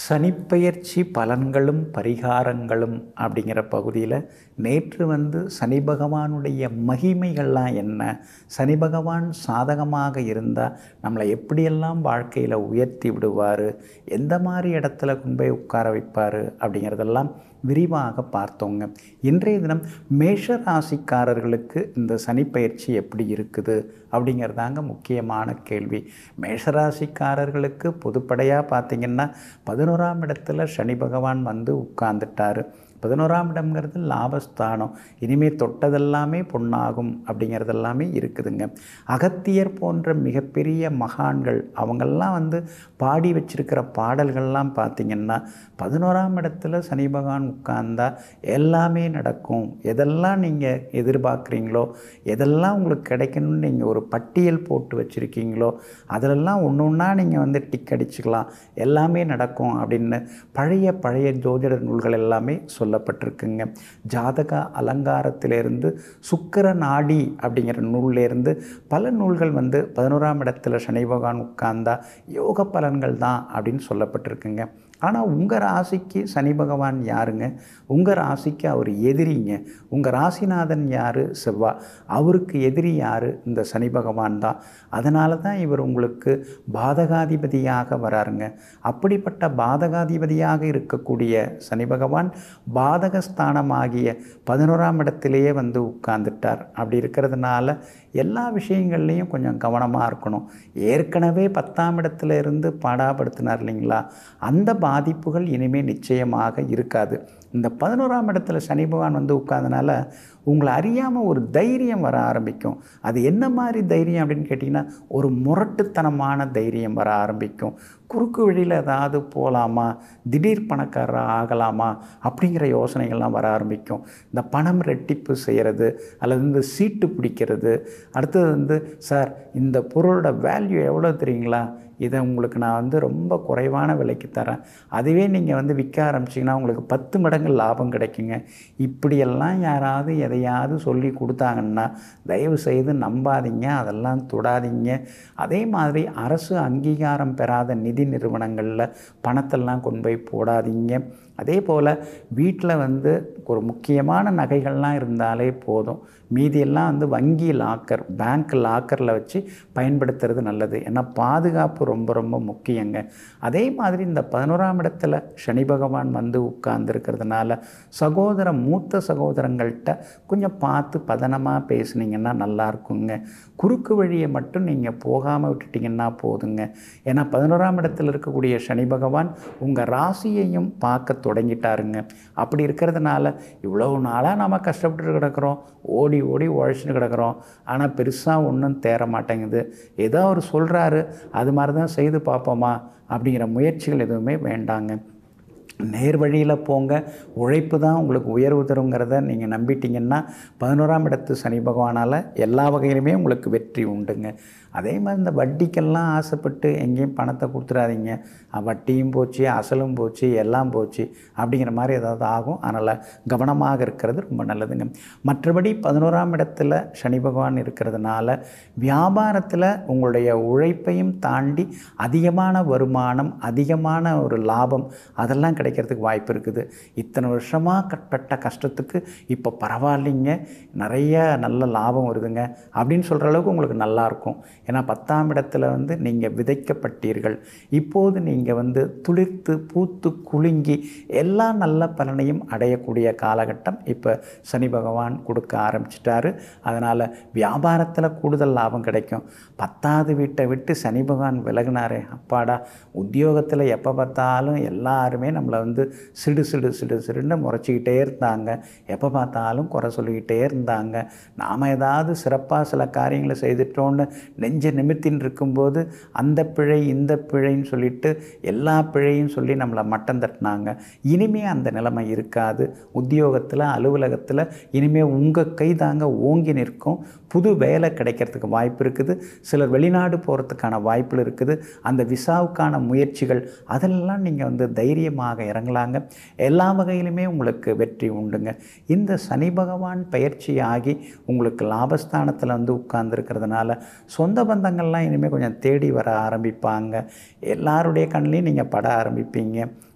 சனிப்பெயர்ச்சி பலன்களும் பரிகாரங்களும் அப்படிங்கிற பகுதியில் நேற்று வந்து சனி பகவானுடைய மகிமைகள்லாம் என்ன சனி பகவான் சாதகமாக இருந்தால் நம்மளை எப்படியெல்லாம் வாழ்க்கையில் உயர்த்தி விடுவார் எந்த மாதிரி இடத்துல கொண்டு போய் உட்கார வைப்பார் அப்படிங்கிறதெல்லாம் விரிவாக பார்த்தோங்க இன்றைய தினம் மேஷ ராசிக்காரர்களுக்கு இந்த சனிப்பெயர்ச்சி எப்படி இருக்குது அப்படிங்கிறதாங்க முக்கியமான கேள்வி மேஷராசிக்காரர்களுக்கு பொதுப்படையாக பார்த்தீங்கன்னா பதினோராம் இடத்துல சனி பகவான் வந்து உட்கார்ந்துட்டார் பதினோராம் இடம்ங்கிறது லாபஸ்தானம் இனிமேல் தொட்டதெல்லாமே பொன்னாகும் அப்படிங்கிறதெல்லாமே இருக்குதுங்க அகத்தியர் போன்ற மிகப்பெரிய மகான்கள் அவங்கெல்லாம் வந்து பாடி வச்சிருக்கிற பாடல்கள்லாம் பார்த்திங்கன்னா பதினோராம் இடத்துல சனி பகவான் உட்கார்ந்தா எல்லாமே நடக்கும் எதெல்லாம் நீங்கள் எதிர்பார்க்குறீங்களோ எதெல்லாம் உங்களுக்கு கிடைக்கணும்னு நீங்கள் ஒரு பட்டியல் போட்டு வச்சுருக்கீங்களோ அதிலெல்லாம் ஒன்று ஒன்றா நீங்கள் வந்து டிக் அடிச்சுக்கலாம் எல்லாமே நடக்கும் அப்படின்னு பழைய பழைய ஜோதிட நூல்கள் எல்லாமே சொல்லப்பட்டிருக்குங்க ஜாதக அலங்காரத்திலிருந்து சுக்கர நாடி அப்படிங்கிற நூல்லேருந்து பல நூல்கள் வந்து பதினோராம் இடத்துல சனி பகவான் உட்கார்ந்தா யோக பலன்கள் தான் அப்படின்னு சொல்லப்பட்டிருக்குங்க ஆனால் உங்கள் ராசிக்கு சனி பகவான் யாருங்க உங்கள் ராசிக்கு அவர் எதிரிங்க உங்கள் ராசிநாதன் யார் செவ்வா அவருக்கு எதிரி யார் இந்த சனி பகவான் தான் அதனால தான் இவர் உங்களுக்கு பாதகாதிபதியாக வராருங்க அப்படிப்பட்ட பாதகாதிபதியாக இருக்கக்கூடிய சனி பகவான் பாதகஸ்தானமாகிய பதினோராம் இடத்திலேயே வந்து உட்கார்ந்துட்டார் அப்படி இருக்கிறதுனால எல்லா விஷயங்கள்லேயும் கொஞ்சம் கவனமாக இருக்கணும் ஏற்கனவே பத்தாம் இடத்துல இருந்து பாடாப்படுத்தினார் இல்லைங்களா அந்த பாதிப்புகள் இனிமேல் நிச்சயமாக இருக்காது இந்த பதினோராம் இடத்துல சனி பகவான் வந்து உட்கார்ந்தனால உங்களை அறியாமல் ஒரு தைரியம் வர ஆரம்பிக்கும் அது என்ன மாதிரி தைரியம் அப்படின்னு கேட்டிங்கன்னா ஒரு முரட்டுத்தனமான தைரியம் வர ஆரம்பிக்கும் குறுக்கு வழியில் ஏதாவது போகலாமா திடீர் பணக்காரராக ஆகலாமா அப்படிங்கிற யோசனைகள்லாம் வர ஆரம்பிக்கும் இந்த பணம் ரெட்டிப்பு செய்கிறது அல்லது இந்த சீட்டு பிடிக்கிறது அடுத்தது வந்து சார் இந்த பொருளோட வேல்யூ எவ்வளோ தெரியுங்களா இதை உங்களுக்கு நான் வந்து ரொம்ப குறைவான விலைக்கு தரேன் அதுவே நீங்கள் வந்து விற்க ஆரம்பிச்சிங்கன்னா உங்களுக்கு பத்து மடங்கு லாபம் கிடைக்குங்க இப்படியெல்லாம் யாராவது எதையாவது சொல்லி கொடுத்தாங்கன்னா தயவு செய்து நம்பாதீங்க அதெல்லாம் தொடாதீங்க அதே மாதிரி அரசு அங்கீகாரம் பெறாத நிதி நிறுவனங்களில் பணத்தெல்லாம் கொண்டு போய் போடாதீங்க அதே போல் வீட்டில் வந்து ஒரு முக்கியமான நகைகள்லாம் இருந்தாலே போதும் மீதியெல்லாம் வந்து வங்கி லாக்கர் பேங்க் லாக்கரில் வச்சு பயன்படுத்துறது நல்லது ஏன்னா பாதுகாப்பு ரொம்ப ரொம்ப முக்கியங்க அதே மாதிரி இந்த பதினோராம் இடத்துல சனி பகவான் வந்து உட்கார்ந்துருக்கிறதுனால சகோதர மூத்த சகோதரங்கள்கிட்ட கொஞ்சம் பார்த்து பதனமாக பேசுனீங்கன்னா நல்லா இருக்குங்க குறுக்கு வழியை மட்டும் நீங்கள் போகாமல் விட்டுட்டிங்கன்னா போதுங்க ஏன்னா பதினோராம் இடத்துல இருக்கக்கூடிய சனி பகவான் உங்கள் ராசியையும் பார்க்க தொடங்கிட்டாருங்க அப்படி இருக்கிறதுனால இவ்வளவு நாளாக நம்ம கஷ்டப்பட்டு கிடக்கிறோம் ஓடி ஓடி உழைச்சிட்டு கிடக்கிறோம் ஆனால் பெருசாக ஒன்றும் தேர மாட்டேங்குது ஏதோ அவர் சொல்கிறாரு அது மாதிரி தான் செய்து பார்ப்போமா அப்படிங்கிற முயற்சிகள் எதுவுமே வேண்டாங்க நேர் வழியில் போங்க உழைப்பு தான் உங்களுக்கு உயர்வு தருங்கிறத நீங்கள் நம்பிட்டீங்கன்னா பதினோராம் இடத்து சனி பகவானால் எல்லா வகையிலுமே உங்களுக்கு வெற்றி உண்டுங்க அதே மாதிரி இந்த வட்டிக்கெல்லாம் ஆசைப்பட்டு எங்கேயும் பணத்தை கொடுத்துடாதீங்க வட்டியும் போச்சு அசலும் போச்சு எல்லாம் போச்சு அப்படிங்கிற மாதிரி ஏதாவது ஆகும் அதனால் கவனமாக இருக்கிறது ரொம்ப நல்லதுங்க மற்றபடி பதினோராம் இடத்துல சனி பகவான் இருக்கிறதுனால வியாபாரத்தில் உங்களுடைய உழைப்பையும் தாண்டி அதிகமான வருமானம் அதிகமான ஒரு லாபம் அதெல்லாம் கிடைக்கிறதுக்கு வாய்ப்பு இருக்குது இத்தனை வருஷமாக கட்டப்பட்ட கஷ்டத்துக்கு இப்போ பரவாயில்லைங்க நிறைய நல்ல லாபம் வருதுங்க அப்படின்னு சொல்கிற அளவுக்கு உங்களுக்கு நல்லாயிருக்கும் ஏன்னா பத்தாம் இடத்துல வந்து நீங்கள் விதைக்கப்பட்டீர்கள் இப்போது நீங்கள் வந்து துளிர்த்து பூத்து குலுங்கி எல்லா நல்ல பலனையும் அடையக்கூடிய காலகட்டம் இப்போ சனி பகவான் கொடுக்க ஆரம்பிச்சிட்டாரு அதனால் வியாபாரத்தில் கூடுதல் லாபம் கிடைக்கும் பத்தாவது வீட்டை விட்டு சனி பகவான் விலகினாரே அப்பாடா உத்தியோகத்தில் எப்போ பார்த்தாலும் எல்லாருமே நம்மளை வந்து சிடு சிடு சிடு சிடுன்னு முறைச்சிக்கிட்டே இருந்தாங்க எப்போ பார்த்தாலும் குறை சொல்லிக்கிட்டே இருந்தாங்க நாம் ஏதாவது சிறப்பாக சில காரியங்களை செய்துட்டோன்னு நெஞ்ச நிமித்தின்னு இருக்கும்போது அந்த பிழை இந்த பிழைன்னு சொல்லிட்டு எல்லா பிழையும் சொல்லி நம்மளை மட்டம் தட்டினாங்க இனிமே அந்த நிலைமை இருக்காது உத்தியோகத்தில் அலுவலகத்தில் இனிமே உங்கள் கை தாங்க ஓங்கி நிற்கும் புது வேலை கிடைக்கிறதுக்கு வாய்ப்பு இருக்குது சிலர் வெளிநாடு போகிறதுக்கான வாய்ப்புகள் இருக்குது அந்த விசாவுக்கான முயற்சிகள் அதெல்லாம் நீங்கள் வந்து தைரியமாக இறங்கலாங்க எல்லா வகையிலுமே உங்களுக்கு வெற்றி உண்டுங்க இந்த சனி பகவான் பயிற்சியாகி உங்களுக்கு லாபஸ்தானத்தில் வந்து உட்கார்ந்துருக்கிறதுனால சொந்த பந்தங்கள்லாம் இனிமேல் கொஞ்சம் தேடி வர ஆரம்பிப்பாங்க எல்லாருடைய கண்ணிலையும் நீங்கள் பட ஆரம்பிப்பீங்க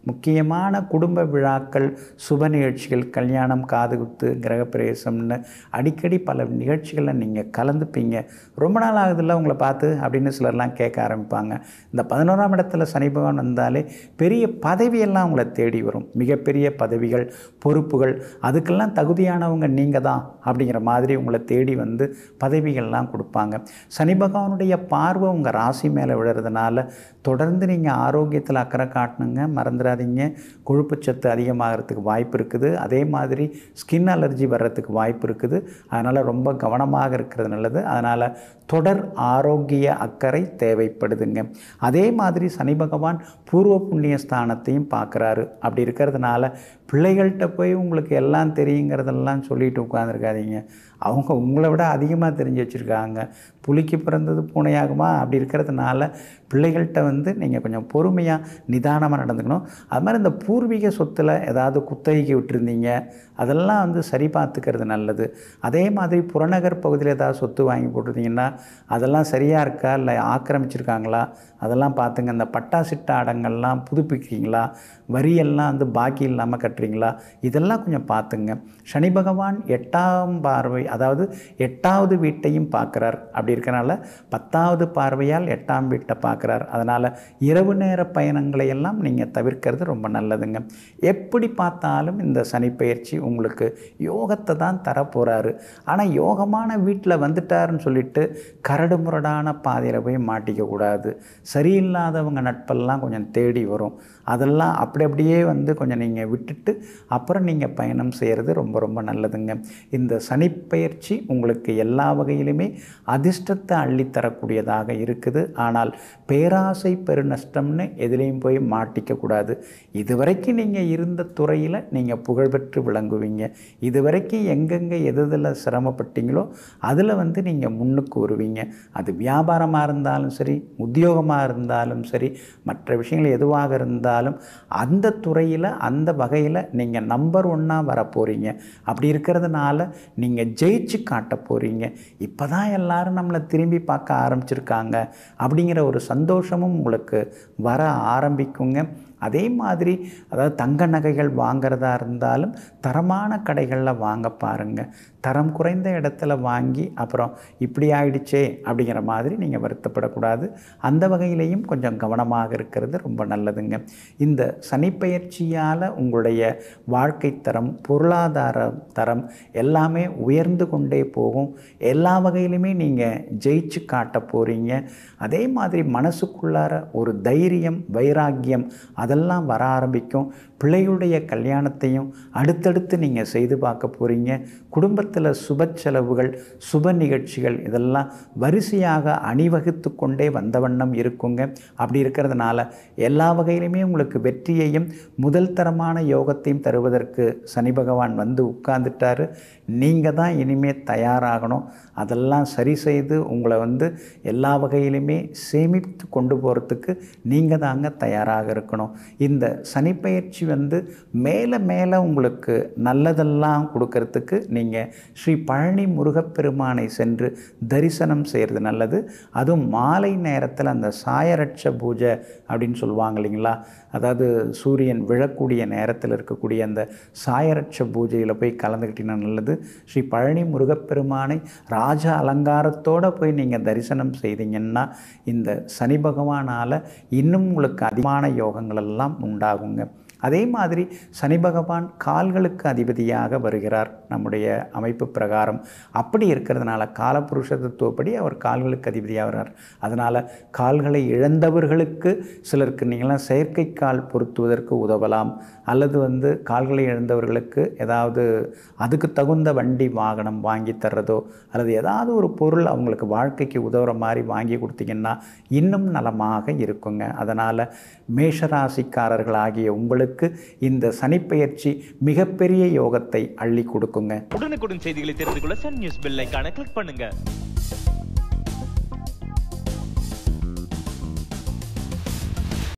முக்கியமான குடும்ப விழாக்கள் சுப நிகழ்ச்சிகள் கல்யாணம் காதுகுத்து கிரகப்பிரவேசம்னு அடிக்கடி பல நிகழ்ச்சிகளில் நீங்கள் கலந்துப்பீங்க ரொம்ப நாள் ஆகுதுல்ல உங்களை பார்த்து அப்படின்னு சிலர்லாம் கேட்க ஆரம்பிப்பாங்க இந்த பதினோராம் இடத்துல சனி பகவான் வந்தாலே பெரிய பதவியெல்லாம் உங்களை தேடி வரும் மிகப்பெரிய பதவிகள் பொறுப்புகள் அதுக்கெல்லாம் தகுதியானவங்க நீங்கள் தான் அப்படிங்கிற மாதிரி உங்களை தேடி வந்து பதவிகள்லாம் கொடுப்பாங்க சனி பகவானுடைய பார்வை உங்கள் ராசி மேலே விழுறதுனால தொடர்ந்து நீங்கள் ஆரோக்கியத்தில் அக்கறை காட்டணுங்க மறந்துடாதீங்க கொழுப்புச்சத்து அதிகமாகிறதுக்கு வாய்ப்பு இருக்குது அதே மாதிரி ஸ்கின் அலர்ஜி வர்றதுக்கு வாய்ப்பு இருக்குது அதனால் ரொம்ப கவனமாக இருக்கிறது நல்லது அதனால் தொடர் ஆரோக்கிய அக்கறை தேவைப்படுதுங்க அதே மாதிரி சனி பகவான் பூர்வ புண்ணிய ஸ்தானத்தையும் பார்க்குறாரு அப்படி இருக்கிறதுனால பிள்ளைகள்கிட்ட போய் உங்களுக்கு எல்லாம் தெரியுங்கிறதெல்லாம் சொல்லிட்டு உட்காந்துருக்காதீங்க அவங்க உங்களை விட அதிகமாக தெரிஞ்சு வச்சுருக்காங்க புலிக்கு பிறந்தது பூனையாகுமா அப்படி இருக்கிறதுனால பிள்ளைகள்கிட்ட வந்து நீங்கள் கொஞ்சம் பொறுமையாக நிதானமாக நடந்துக்கணும் அது மாதிரி இந்த பூர்வீக சொத்தில் ஏதாவது குத்தகைக்கு விட்டுருந்தீங்க அதெல்லாம் வந்து சரி பார்த்துக்கிறது நல்லது அதே மாதிரி புறநகர் பகுதியில் ஏதாவது சொத்து வாங்கி போட்டிருந்தீங்கன்னா அதெல்லாம் சரியாக இருக்கா இல்லை ஆக்கிரமிச்சிருக்காங்களா அதெல்லாம் பார்த்துங்க இந்த பட்டா சிட்டா அடங்கள்லாம் புதுப்பிக்கிறீங்களா வரியெல்லாம் வந்து பாக்கி இல்லாமல் கட்டுறீங்களா இதெல்லாம் கொஞ்சம் பார்த்துங்க சனி பகவான் எட்டாம் பார்வை அதாவது எட்டாவது வீட்டையும் பார்க்குறார் அப்படி இருக்கனால பத்தாவது பார்வையால் எட்டாம் வீட்டை பார்க்குறார் அதனால் இரவு நேர பயணங்களை எல்லாம் நீங்கள் தவிர்க்கிறது ரொம்ப நல்லதுங்க எப்படி பார்த்தாலும் இந்த சனி பயிற்சி உங்களுக்கு யோகத்தை தான் தரப்போகிறாரு ஆனால் யோகமான வீட்டில் வந்துட்டாருன்னு சொல்லிட்டு கரடு முரடான பாதையில் போய் மாட்டிக்க கூடாது சரியில்லாதவங்க நட்பெல்லாம் கொஞ்சம் தேடி வரும் அதெல்லாம் அப்படி அப்படியே வந்து கொஞ்சம் நீங்கள் விட்டுட்டு அப்புறம் நீங்கள் பயணம் செய்கிறது ரொம்ப ரொம்ப நல்லதுங்க இந்த சனிப்பெயர்ச்சி உங்களுக்கு எல்லா வகையிலுமே அதிர்ஷ்டத்தை அள்ளித்தரக்கூடியதாக இருக்குது ஆனால் பேராசை பெருநஷ்டம்னு எதுலேயும் போய் மாட்டிக்கக்கூடாது இதுவரைக்கும் நீங்கள் இருந்த துறையில் நீங்கள் புகழ்பெற்று விளங்குவீங்க இதுவரைக்கும் எங்கெங்கே எது எதில் சிரமப்பட்டீங்களோ அதில் வந்து நீங்கள் முன்னுக்கு வருவீங்க அது வியாபாரமாக இருந்தாலும் சரி உத்தியோகமாக இருந்தாலும் சரி மற்ற விஷயங்கள் எதுவாக இருந்தாலும் அந்த துறையில் அந்த வகையில் நீங்கள் நம்பர் ஒன்னாக வர போகிறீங்க அப்படி இருக்கிறதுனால நீங்கள் ஜெயிச்சு காட்ட போகிறீங்க இப்போ தான் எல்லாரும் நம்மளை திரும்பி பார்க்க ஆரம்பிச்சிருக்காங்க அப்படிங்கிற ஒரு சந்தோஷமும் உங்களுக்கு வர ஆரம்பிக்குங்க அதே மாதிரி அதாவது தங்க நகைகள் வாங்கிறதா இருந்தாலும் தரமான கடைகளில் வாங்க பாருங்கள் தரம் குறைந்த இடத்துல வாங்கி அப்புறம் இப்படி ஆயிடுச்சே அப்படிங்கிற மாதிரி நீங்கள் வருத்தப்படக்கூடாது அந்த வகையிலையும் கொஞ்சம் கவனமாக இருக்கிறது ரொம்ப நல்லதுங்க இந்த சனிப்பெயர்ச்சியால் உங்களுடைய வாழ்க்கை தரம் பொருளாதார தரம் எல்லாமே உயர்ந்து கொண்டே போகும் எல்லா வகையிலுமே நீங்கள் ஜெயிச்சு காட்ட போகிறீங்க அதே மாதிரி மனசுக்குள்ளார ஒரு தைரியம் வைராக்கியம் அதெல்லாம் வர ஆரம்பிக்கும் பிள்ளைகளுடைய கல்யாணத்தையும் அடுத்தடுத்து நீங்கள் செய்து பார்க்க போகிறீங்க குடும்பத்தில் சுப செலவுகள் சுப நிகழ்ச்சிகள் இதெல்லாம் வரிசையாக அணிவகுத்து கொண்டே வந்த வண்ணம் இருக்குங்க அப்படி இருக்கிறதுனால எல்லா வகையிலுமே உங்களுக்கு வெற்றியையும் முதல் தரமான யோகத்தையும் தருவதற்கு சனி பகவான் வந்து உட்கார்ந்துட்டாரு நீங்கள் தான் இனிமேல் தயாராகணும் அதெல்லாம் சரி செய்து உங்களை வந்து எல்லா வகையிலுமே சேமித்து கொண்டு போகிறதுக்கு நீங்கள் தாங்க தயாராக இருக்கணும் இந்த சனிப்பெயர்ச்சி வந்து மேலே மேலே உங்களுக்கு நல்லதெல்லாம் கொடுக்கறதுக்கு நீங்கள் ஸ்ரீ பழனி முருகப்பெருமானை சென்று தரிசனம் செய்கிறது நல்லது அதுவும் மாலை நேரத்தில் அந்த சாயரட்ச பூஜை அப்படின்னு சொல்லுவாங்க இல்லைங்களா அதாவது சூரியன் விழக்கூடிய நேரத்தில் இருக்கக்கூடிய அந்த சாயரட்ச பூஜையில் போய் கலந்துக்கிட்டீங்கன்னா நல்லது ஸ்ரீ பழனி முருகப்பெருமானை ராஜ அலங்காரத்தோடு போய் நீங்கள் தரிசனம் செய்தீங்கன்னா இந்த சனி பகவானால் இன்னும் உங்களுக்கு அதிகமான யோகங்கள் எல்லாம் உண்டாகுங்க அதே மாதிரி சனி பகவான் கால்களுக்கு அதிபதியாக வருகிறார் நம்முடைய அமைப்பு பிரகாரம் அப்படி இருக்கிறதுனால காலபுருஷ தத்துவப்படி அவர் கால்களுக்கு அதிபதியாக வர்றார் அதனால் கால்களை இழந்தவர்களுக்கு சிலருக்கு நீங்களாம் செயற்கை கால் பொருத்துவதற்கு உதவலாம் அல்லது வந்து கால்களை இழந்தவர்களுக்கு ஏதாவது அதுக்கு தகுந்த வண்டி வாகனம் வாங்கி தர்றதோ அல்லது ஏதாவது ஒரு பொருள் அவங்களுக்கு வாழ்க்கைக்கு உதவுற மாதிரி வாங்கி கொடுத்தீங்கன்னா இன்னும் நலமாக இருக்குங்க அதனால் மேஷராசிக்காரர்களாகிய உங்களுக்கு இந்த சனிப்பெயர்ச்சி மிகப்பெரிய யோகத்தை அள்ளி கொடுக்குங்க உடனுக்குடன் செய்திகளை தெரிந்து கொள்ள சன் நியூஸ் பெல் ஐகானை கிளிக் பண்ணுங்க